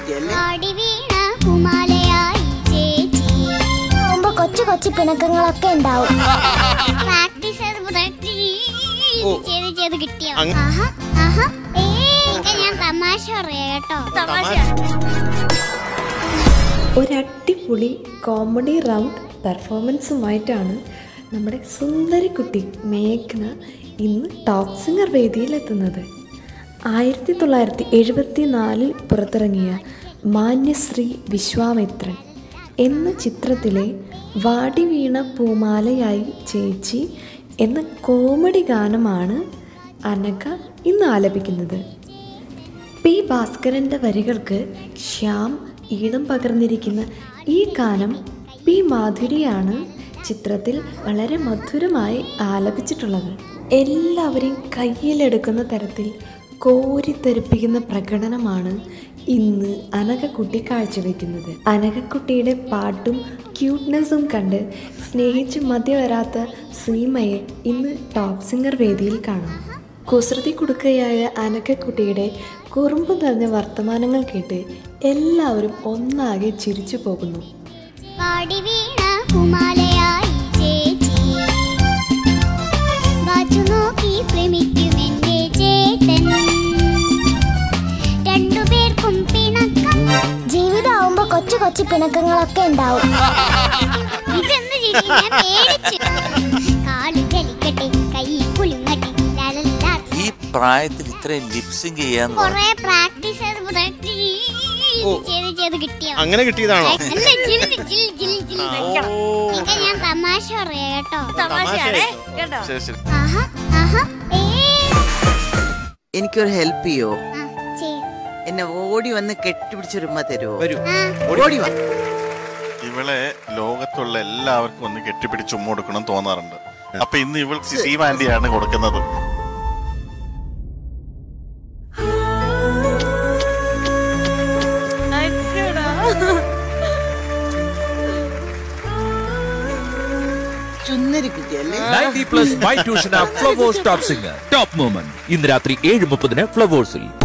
കുട്ടിയല്ലേ ആടി വീണ കുമാലയായി ചേച്ചി ആവുമ്പോ കൊച്ചു കൊച്ചു പിണക്കങ്ങളൊക്കെ ഉണ്ടാവും പ്രാക്ടീസ് ചെയ്ത് പ്രാക്ടീസ് ഓ. ചെയ്ത് ചെയ്ത് കിട്ടിയ അങ്ങ- ആഹാ ആഹാ ഏയ് ഞാൻ തമാശ പറയാ കേട്ടോ തമാശ. ഒരടിപൊളി കോമഡി റൗണ്ട് പെർഫോമൻസുമായിട്ടാണ് നമ്മുടെ സുന്ദരിക്കുട്ടി മേഘ്ന ഇന്ന് ടോപ്പ് സിംഗർ വേദിയിലെത്തുന്നത് ആയിരത്തി തൊള്ളായിരത്തി എഴുപത്തി നാലിൽ പുറത്തിറങ്ങിയ മാന്യശ്രീ വിശ്വാമിത്രൻ എന്ന ചിത്രത്തിലെ വാടി വീണ പൂമാലയായി ചേച്ചി എന്ന കോമഡി ഗാനമാണ് അനഘ ഇന്ന് ആലപിക്കുന്നത് പി ഭാസ്കരൻ്റെ വരികൾക്ക് ശ്യാം ഈണം പകർന്നിരിക്കുന്ന ഈ ഗാനം പി മാധുരിയാണ് ചിത്രത്തിൽ വളരെ മധുരമായി ആലപിച്ചിട്ടുള്ളത് എല്ലാവരെയും കയ്യിലെടുക്കുന്ന തരത്തിൽ കോരിത്തെറിപ്പിക്കുന്ന പ്രകടനമാണ് ഇന്ന് അനഘക്കുട്ടി കാഴ്ചവെക്കുന്നത് അനഘക്കുട്ടിയുടെ പാട്ടും ക്യൂട്ട്നെസ്സും കണ്ട് സ്നേഹിച്ച് മതി വരാത്ത സീമയെ ഇന്ന് ടോപ്പ് സിംഗർ വേദിയിൽ കാണാം കുസൃതി കുടുക്കയായ അനക്കക്കുട്ടിയുടെ കുറുമ്പ് നിറഞ്ഞ വർത്തമാനങ്ങൾ കേട്ട് എല്ലാവരും ഒന്നാകെ ചിരിച്ചു പോകുന്നു ആടി വീണ കുമാലയായി ചേച്ചി വാച്ചു നോക്കി പ്രേമിക്കുമെന്റെ ചേട്ടൻ രണ്ടുപേർക്കും പിണക്കം ജീവിതമാവുമ്പോ കൊച്ചു കൊച്ചു പിണക്കങ്ങളൊക്കെ ഉണ്ടാവും ഇതെന്ത് ചിരി? ഞാൻ പേടിച്ചു കാല് ചലിക്കട്ടെ കൈ കുലുങ്ങട്ടെ ലാലലാ. ഈ പ്രായത്തിൽ ഇത്രയും ലിപ്സിങ് ചെയ്യാന്ന് പറഞ്ഞാൽ കൊറേ പ്രാക്ടീസ് ചെയ്ത് പ്രാക്ടീസ് ഓ. ചെയ്ത് ചെയ്ത് കിട്ടിയ അങ്ങനെ കിട്ടിയതാണോ അല്ല ജിൽ ജിൽ ജിൽ ജിൽ ഇതൊക്കെ ഞാൻ തമാശ പറയാ കേട്ടോ തമാശയാണേ ശരി ശരി ആഹാ ആഹാ ഏയ് എനിക്കൊരു ഹെൽപ്പ് ചെയ്യോ ആ, ചെയ്യ്. എന്നെ ഓടി വന്ന് കെട്ടിപ്പിടിച്ചൊരുമ്മ തരുമോ വരൂ ആ, ഓടി വാ ഇവളെ ലോകത്തുള്ള എല്ലാവർക്കും ഒന്ന് കെട്ടിപ്പിടിച്ച് ഉമ്മ കൊടുക്കണം തോന്നാറുണ്ട് അപ്പൊ ഇന്ന് ഇവൾക്ക് സീമ ആന്റിയാണ് കൊടുക്കുന്നത് ചുന്നരി കുട്ടിയല്ലേ ninety plus my tuition Flowers top singer top moment ഇന്ന് രാത്രി ഏഴ് മുപ്പതിന് ഫ്ലവേഴ്സിൽ